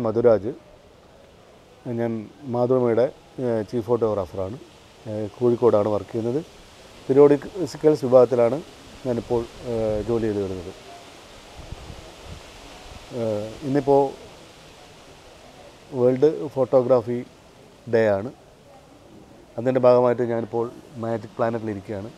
മധുരാജ് ഞാൻ മാതൃഭൂമിയുടെ ഏഹ്, ചീഫ് ഫോട്ടോഗ്രാഫറാണ് ഏഹ്, കോഴിക്കോടാണ് വർക്ക് ചെയ്യുന്നത് പീരിയോഡിക്കൽസ് വിഭാഗത്തിലാണ് ഞാനിപ്പോൾ ഏഹ്, ജോലി ചെയ്ത് വരുന്നത് ഏഹ്, ഇന്നിപ്പോൾ വേൾഡ് ഫോട്ടോഗ്രാഫി ഡേ ആണ് അതിൻ്റെ ഭാഗമായിട്ട് ഞാനിപ്പോൾ മാജിക് പ്ലാനറ്റിലിരിക്കുകയാണ്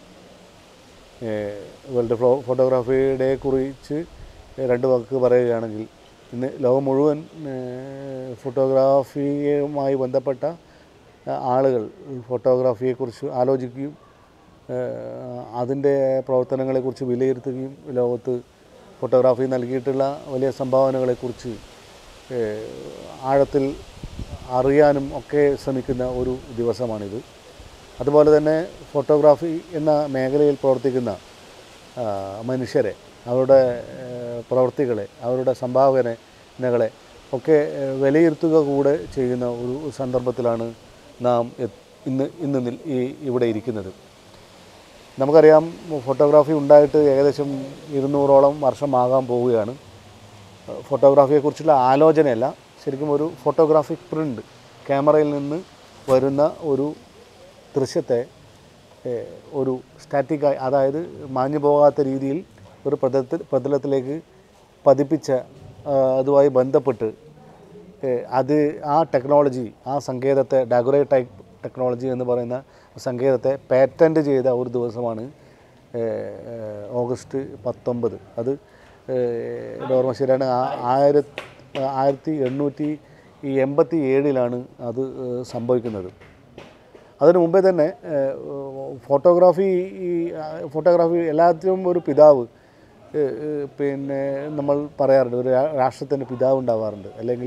ഏഹ് വേൾഡ് ഫ്ലോ ഫോട്ടോഗ്രാഫി ഡേയെ കുറിച്ച് രണ്ട് വാക്ക് പറയുകയാണെങ്കിൽ ഇന്ന് ലോകം മുഴുവൻ ഏഹ് ഫോട്ടോഗ്രാഫിയുമായി ബന്ധപ്പെട്ട ആ, ആളുകൾ ഫോട്ടോഗ്രാഫിയെക്കുറിച്ച് ആലോചിക്കുകയും ഏഹ് അതിൻ്റെ പ്രവർത്തനങ്ങളെക്കുറിച്ച് വിലയിരുത്തുകയും ലോകത്ത് ഫോട്ടോഗ്രാഫി നൽകിയിട്ടുള്ള വലിയ സംഭാവനകളെക്കുറിച്ച് ഏഹ് ആഴത്തിൽ അറിയാനും ഒക്കെ ശ്രമിക്കുന്ന ഒരു ദിവസമാണിത് അതുപോലെ തന്നെ ഫോട്ടോഗ്രാഫി എന്ന മേഖലയിൽ പ്രവർത്തിക്കുന്ന ആ, മനുഷ്യരെ അവരുടെ ഏഹ്, പ്രവർത്തികളെ അവരുടെ സംഭാവനകളെ ഒക്കെ ഏഹ്, വിലയിരുത്തുക കൂടെ ചെയ്യുന്ന ഒരു സന്ദർഭത്തിലാണ് നാം എ- ഇന്ന് ഇന്ന് നിൽ- ഈ ഇവിടെ ഇരിക്കുന്നത് നമുക്കറിയാം ഫോട്ടോഗ്രാഫി ഉണ്ടായിട്ട് ഏകദേശം ഇരുന്നൂറോളം വർഷമാകാൻ പോവുകയാണ് ഫോട്ടോഗ്രാഫിയെക്കുറിച്ചുള്ള ആലോചനയല്ല ശരിക്കും ഒരു ഫോട്ടോഗ്രാഫിക് പ്രിൻ്റ് ക്യാമറയിൽ നിന്ന് വരുന്ന ഒരു ദൃശ്യത്തെ ഏഹ്, ഒരു സ്റ്റാറ്റിക്കായി അതായത് മാഞ്ഞു പോകാത്ത രീതിയിൽ ഒരു പ്രതലത്തിൽ പ്രതലത്തിലേക്ക് പതിപ്പിച്ച ആ, അതുമായി ബന്ധപ്പെട്ട് ഏഹ്, അത് ആ ടെക്നോളജി ആ സങ്കേതത്തെ ഡാഗുറേ ടൈപ്പ് ടെക്നോളജി എന്ന് പറയുന്ന സങ്കേതത്തെ പാറ്റൻറ്റ് ചെയ്ത ഒരു ദിവസമാണ് ഏഹ്, ഏഹ്, ഓഗസ്റ്റ് പത്തൊമ്പത് അത് ഏഹ്, എൻ്റെ ഓർമ്മ ശരിയാണ് ആ- ആയിരത്തി ആയിരത്തി എണ്ണൂറ്റി എൺപത്തി ഏഴിലാണ് അത് ഏഹ്, സംഭവിക്കുന്നത് അതിനു മുമ്പേ തന്നെ ഏഹ്, ഫോട്ടോഗ്രാഫി ഈ ആ, ഫോട്ടോഗ്രാഫി എല്ലാത്തിനും ഒരു പിതാവ് ഏഹ്, ഏഹ്, പിന്നെ നമ്മൾ പറയാറുണ്ട് ഒരു രാ- രാഷ്ട്രത്തിൻ്റെ പിതാവ് ഉണ്ടാവാറുണ്ട് അല്ലെങ്കിൽ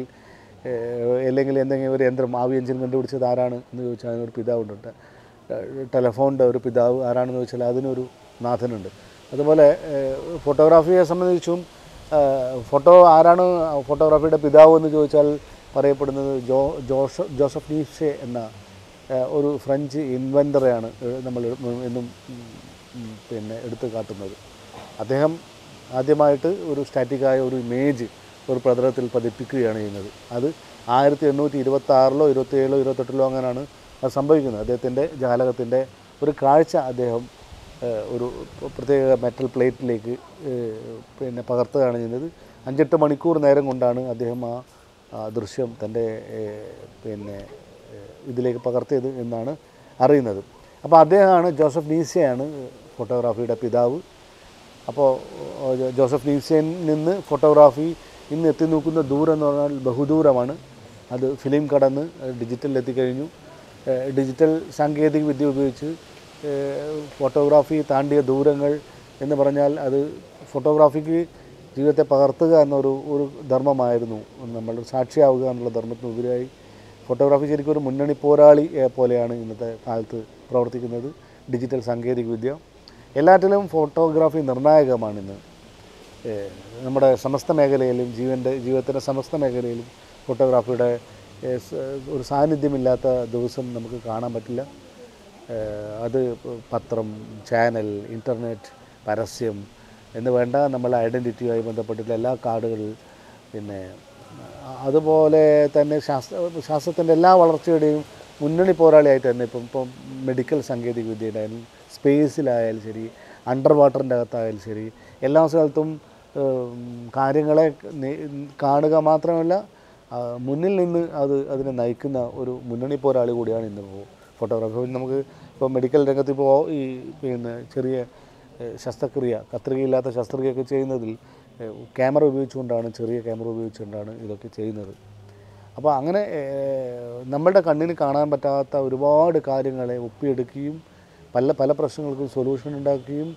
ഏഹ്, അല്ലെങ്കിൽ എന്തെങ്കിലും ഒരു യന്ത്രം ആവി എഞ്ചിൻ കണ്ടുപിടിച്ചത് ആരാണ് എന്ന് ചോദിച്ചാൽ അതിനൊരു പിതാവുണ്ട് ടെ- ടെലഫോണിൻ്റെ ഒരു പിതാവ് ആരാണെന്ന് ചോദിച്ചാൽ അതിനൊരു നാഥനുണ്ട് അതുപോലെ ഏഹ്, ഫോട്ടോഗ്രാഫിയെ സംബന്ധിച്ചും ഏഹ്, ഫോട്ടോ ആരാണ് ഫോട്ടോഗ്രാഫിയുടെ പിതാവ് എന്ന് ചോദിച്ചാൽ പറയപ്പെടുന്നത് ജോ ജോസഫ് ജോസഫ് നീഷെ എന്ന ഏഹ്, ഒരു ഫ്രഞ്ച് ഇൻവെൻ്ററെയാണ് നമ്മൾ എന്നും ഉം, ഉം, പിന്നെ എടുത്തു കാട്ടുന്നത് അദ്ദേഹം ആദ്യമായിട്ട് ഒരു സ്റ്റാറ്റിക്കായ ഒരു ഇമേജ് ഒരു പ്രതലത്തിൽ പതിപ്പിക്കുകയാണ് ചെയ്യുന്നത് അത് ആയിരത്തി എണ്ണൂറ്റി ഇരുപത്തി ആറിലോ ഇരുപത്തേഴിലോ ഇരുപത്തെട്ടിലോ അങ്ങനെയാണ് അത് സംഭവിക്കുന്നത് അദ്ദേഹത്തിൻ്റെ ജാലകത്തിൻ്റെ ഒരു കാഴ്ച അദ്ദേഹം ഏഹ്, ഒരു പ്രത്യേക മെറ്റൽ പ്ലേറ്റിലേക്ക് ഏഹ്, പിന്നെ പകർത്തുകയാണ് ചെയ്യുന്നത് അഞ്ചെട്ട് മണിക്കൂർ നേരം കൊണ്ടാണ് അദ്ദേഹം ആ ആ ദൃശ്യം തൻ്റെ ഏഹ്, പിന്നെ ഏഹ്, ഇതിലേക്ക് പകർത്തിയത് എന്നാണ് അറിയുന്നത് അപ്പോൾ അദ്ദേഹമാണ് ജോസഫ് നീസയാണ് ഫോട്ടോഗ്രാഫിയുടെ പിതാവ് അപ്പോൾ ഏഹ്, ജോസഫ് നീസയിൽ നിന്ന് ഫോട്ടോഗ്രാഫി ഇന്ന് എത്തി നോക്കുന്ന ദൂരം എന്ന് പറഞ്ഞാൽ ബഹുദൂരമാണ് അത് ഫിലിം കടന്ന് ഡിജിറ്റലിൽ എത്തിക്കഴിഞ്ഞു ഏഹ്, ഡിജിറ്റൽ സാങ്കേതിക വിദ്യ ഉപയോഗിച്ച് ഏഹ്, ഫോട്ടോഗ്രാഫി താണ്ടിയ ദൂരങ്ങൾ എന്ന് പറഞ്ഞാൽ അത് ഫോട്ടോഗ്രാഫിക്ക് ജീവിതത്തെ പകർത്തുക എന്നൊരു ഒരു ധർമ്മമായിരുന്നു നമ്മൾ സാക്ഷിയാവുക എന്നുള്ള ധർമ്മത്തിനുപരിയായി ഫോട്ടോഗ്രാഫി ശരിക്കും ഒരു മുന്നണി പോരാളി ഏഹ്, പോലെയാണ് ഇന്നത്തെ കാലത്ത് പ്രവർത്തിക്കുന്നത് ഡിജിറ്റൽ സാങ്കേതിക വിദ്യ എല്ലാറ്റിലും ഫോട്ടോഗ്രാഫി നിർണായകമാണ് ഇന്ന് ഏഹ് നമ്മുടെ സമസ്ത മേഖലയിലും ജീവൻ്റെ ജീവിതത്തിൻ്റെ സമസ്ത മേഖലയിലും ഫോട്ടോഗ്രാഫിയുടെ ഏഹ് സ- ഒരു സാന്നിധ്യമില്ലാത്ത ദിവസം നമുക്ക് കാണാൻ പറ്റില്ല ഏഹ് അത് പത്രം ചാനൽ ഇൻ്റർനെറ്റ് പരസ്യം എന്ന് വേണ്ട നമ്മളെ ഐഡൻറ്റിറ്റിയുമായി ബന്ധപ്പെട്ടിട്ടുള്ള എല്ലാ കാർഡുകൾ പിന്നെ അ- അതുപോലെ തന്നെ ശാസ്ത്ര ശാസ്ത്രത്തിൻ്റെ എല്ലാ വളർച്ചയുടെയും മുന്നണി പോരാളിയായിട്ട് തന്നെ ഇപ്പം ഇപ്പം മെഡിക്കൽ സാങ്കേതിക വിദ്യയുടെയായാലും സ്പേസിലായാലും ശരി അണ്ടർ വാട്ടറിൻ്റെ അകത്തായാലും ശരി എല്ലാ സ്ഥലത്തും ഉം, കാര്യങ്ങളെ നെ- കാണുക മാത്രമല്ല ആ, മുന്നിൽ നിന്ന് അത് അതിനെ നയിക്കുന്ന ഒരു മുന്നണി പോരാളി കൂടിയാണ് ഇന്ന് ഫോട്ടോഗ്രാഫി നമുക്ക് ഇപ്പോൾ മെഡിക്കൽ രംഗത്ത് ഇപ്പോൾ ഈ പിന്നെ ചെറിയ ഏഹ്, ശസ്ത്രക്രിയ കത്രികയില്ലാത്ത ശസ്ത്രക്രിയയൊക്കെ ചെയ്യുന്നതിൽ ഏഹ്, ക്യാമറ ഉപയോഗിച്ചുകൊണ്ടാണ് ചെറിയ ക്യാമറ ഉപയോഗിച്ചുകൊണ്ടാണ് ഇതൊക്കെ ചെയ്യുന്നത് അപ്പോൾ അങ്ങനെ ഏഹ്, നമ്മളുടെ കണ്ണിന് കാണാൻ പറ്റാത്ത ഒരുപാട് കാര്യങ്ങളെ ഒപ്പിയെടുക്കുകയും പല പല പ്രശ്നങ്ങൾക്കും സൊല്യൂഷൻ ഉണ്ടാക്കുകയും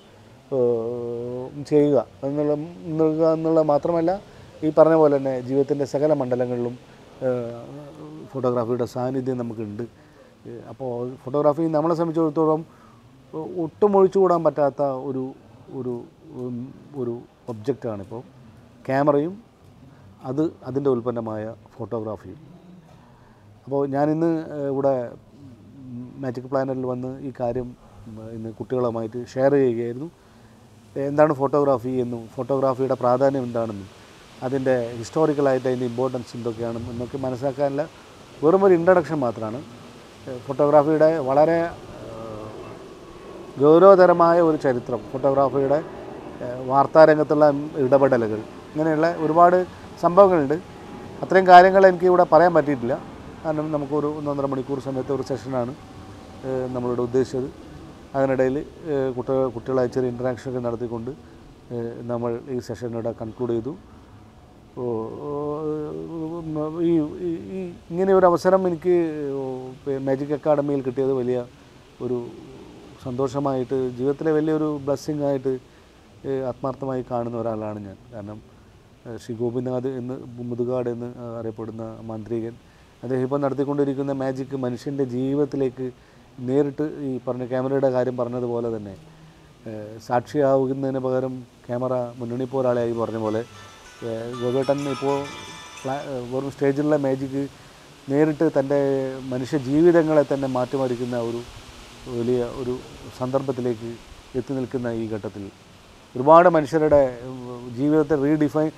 ഏഹ്, ചെയ്യുക എന്നുള്ള എന്നുള്ള എന്നുള്ള മാത്രമല്ല ഈ പറഞ്ഞ പോലെ തന്നെ ജീവിതത്തിൻ്റെ സകല മണ്ഡലങ്ങളിലും ഏഹ്, ഫോട്ടോഗ്രാഫിയുടെ സാന്നിധ്യം നമുക്കുണ്ട് ഏഹ്, അപ്പോൾ ഫോട്ടോഗ്രാഫി നമ്മളെ സംബന്ധിച്ചിടത്തോളം ഒ- ഒട്ടും ഒഴിച്ചുകൂടാൻ പറ്റാത്ത ഒരു ഒരു ഉം, ഒരു ഒബ്ജക്റ്റാണിപ്പോൾ ക്യാമറയും അത് അതിൻ്റെ ഉൽപ്പന്നമായ ഫോട്ടോഗ്രാഫിയും അപ്പോൾ ഞാനിന്ന് ഏഹ്, ഇവിടെ മാജിക് പ്ലാനറ്റിൽ വന്ന് ഈ കാര്യം ഉം, ഇന്ന് കുട്ടികളുമായിട്ട് ഷെയർ ചെയ്യുകയായിരുന്നു എന്താണ് ഫോട്ടോഗ്രാഫി എന്നും ഫോട്ടോഗ്രാഫിയുടെ പ്രാധാന്യം എന്താണെന്നും അതിൻ്റെ ഹിസ്റ്റോറിക്കലായിട്ട് അതിൻ്റെ ഇമ്പോർട്ടൻസ് എന്തൊക്കെയാണ് എന്നൊക്കെ മനസ്സിലാക്കാനുള്ള വെറും ഒരു ഇൻട്രഡക്ഷൻ മാത്രമാണ് ഫോട്ടോഗ്രാഫിയുടെ വളരെ ഏഹ്, ഗൗരവതരമായ ഒരു ചരിത്രം ഫോട്ടോഗ്രാഫിയുടെ ഏഹ്, വാർത്താരംഗത്തുള്ള ഇടപെടലുകൾ ഇങ്ങനെയുള്ള ഒരുപാട് സംഭവങ്ങളുണ്ട് അത്രയും കാര്യങ്ങൾ എനിക്ക് ഇവിടെ പറയാൻ പറ്റിയിട്ടില്ല കാരണം നമുക്കൊരു ഒന്നൊന്നര മണിക്കൂർ സമയത്തെ ഒരു സെഷനാണ് ഏഹ്, നമ്മളിവിടെ ഉദ്ദേശിച്ചത് അതിനിടയിൽ ഏഹ്, കുട്ടികൾ കുട്ടികളായി ചെറിയ ഇൻട്രാക്ഷൻ ഒക്കെ നടത്തിക്കൊണ്ട് ഏഹ്, നമ്മൾ ഈ സെഷൻ ഇവിടെ കൺക്ലൂഡ് ചെയ്തു ഓ, ഓ, ഉം, ഈ ഈ- ഈ ഇങ്ങനെ ഒരു അവസരം എനിക്ക് മാജിക് അക്കാഡമിയിൽ കിട്ടിയത് വലിയ ഒരു സന്തോഷമായിട്ട് ജീവിതത്തിലെ വലിയൊരു ബ്ലെസ്സിങ് ആയിട്ട് ഏഹ്, ആത്മാർത്ഥമായി കാണുന്ന ഒരാളാണ് ഞാൻ കാരണം ഏഹ്, ശ്രീ ഗോപിനാഥ് എന്ന് മുതുകാട് എന്ന് അറിയപ്പെടുന്ന മാന്ത്രികൻ അദ്ദേഹം ഇപ്പോൾ നടത്തിക്കൊണ്ടിരിക്കുന്ന മാജിക് മനുഷ്യൻ്റെ ജീവിതത്തിലേക്ക് നേരിട്ട് ഈ പറഞ്ഞ ക്യാമറയുടെ കാര്യം പറഞ്ഞതുപോലെ തന്നെ ഏഹ്, സാക്ഷിയാവുന്നതിന് പകരം ക്യാമറ മുന്നണി പോരാളിയായി പറഞ്ഞ പോലെ ഏഹ്, ഗോപേട്ടൻ ഇപ്പോൾ പ്ലാ- ഏഹ്, വെറും സ്റ്റേജിലുള്ള മാജിക് നേരിട്ട് തൻ്റെ മനുഷ്യ ജീവിതങ്ങളെ തന്നെ മാറ്റിമറിക്കുന്ന ഒരു വലിയ ഒരു സന്ദർഭത്തിലേക്ക് എത്തി നിൽക്കുന്ന ഈ ഘട്ടത്തിൽ ഒരുപാട് മനുഷ്യരുടെ ഉം, ജീവിതത്തെ റീഡിഫൈൻ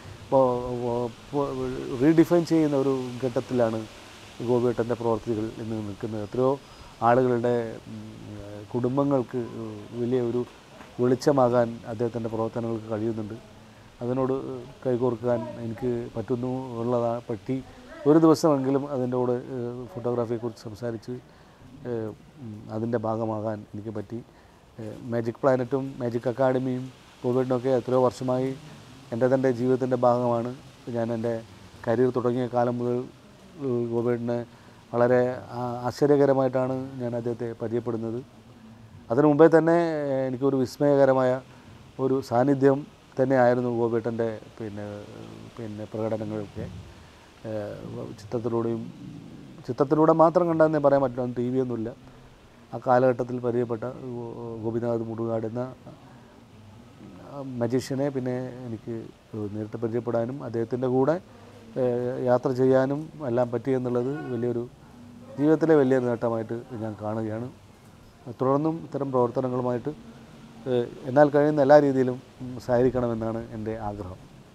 റീഡിഫൈൻ ചെയ്യുന്ന ഒരു ഘട്ടത്തിലാണ് ഗോപിയേട്ടൻ്റെ പ്രവർത്തികൾ ഇന്ന് നിൽക്കുന്നത് എത്രയോ ആളുകളുടെ ഉം, കുടുംബങ്ങൾക്ക് വലിയ ഒരു വെളിച്ചമാകാൻ അദ്ദേഹത്തിൻ്റെ പ്രവർത്തനങ്ങൾക്ക് കഴിയുന്നുണ്ട് അതിനോട് കൈകോർക്കാൻ എനിക്ക് പറ്റുന്നു ഉള്ളതാ പറ്റി ഒരു ദിവസമെങ്കിലും അതിൻ്റെ കൂടെ ഫോട്ടോഗ്രാഫിയെക്കുറിച്ച് സംസാരിച്ച് ഏഹ്, ഉം, അതിൻ്റെ ഭാഗമാകാൻ എനിക്ക് പറ്റി ഏഹ്, മാജിക് പ്ലാനറ്റും മാജിക് അക്കാഡമിയും കോവിഡിനൊക്കെ എത്രയോ വർഷമായി എൻ്റെ തന്നെ ജീവിതത്തിൻ്റെ ഭാഗമാണ് ഞാൻ എൻ്റെ കരിയർ തുടങ്ങിയ കാലം മുതൽ ഏഹ്, കോവിഡിനെ വളരെ ആ- ആശ്ചര്യകരമായിട്ടാണ് ഞാൻ അദ്ദേഹത്തെ പരിചയപ്പെടുന്നത് അതിനു മുമ്പേ തന്നെ ഏഹ്, എനിക്കൊരു വിസ്മയകരമായ ഒരു സാന്നിധ്യം തന്നെയായിരുന്നു ഗോപേട്ടൻ്റെ പിന്നെ പിന്നെ പ്രകടനങ്ങളൊക്കെ ഏഹ്, ചിത്രത്തിലൂടെയും ചിത്രത്തിലൂടെ മാത്രം കണ്ടതെന്നേ പറയാൻ പറ്റില്ല ടി വി ഒന്നുമില്ല ആ കാലഘട്ടത്തിൽ പരിചയപ്പെട്ട ഗോ- ഗോപിനാഥ് മുടുകാട് എന്ന മജീഷ്യനെ പിന്നെ എനിക്ക് നേരിട്ട് പരിചയപ്പെടാനും അദ്ദേഹത്തിൻ്റെ കൂടെ ഏഹ്, യാത്ര ചെയ്യാനും എല്ലാം പറ്റി എന്നുള്ളത് വലിയൊരു ജീവിതത്തിലെ വലിയൊരു നേട്ടമായിട്ട് ഞാൻ കാണുകയാണ് തുടർന്നും ഇത്തരം പ്രവർത്തനങ്ങളുമായിട്ട് ഏഹ്, എന്നാൽ കഴിയുന്ന എല്ലാ രീതിയിലും ഉം, സഹകരിക്കണമെന്നാണ് എൻ്റെ ആഗ്രഹം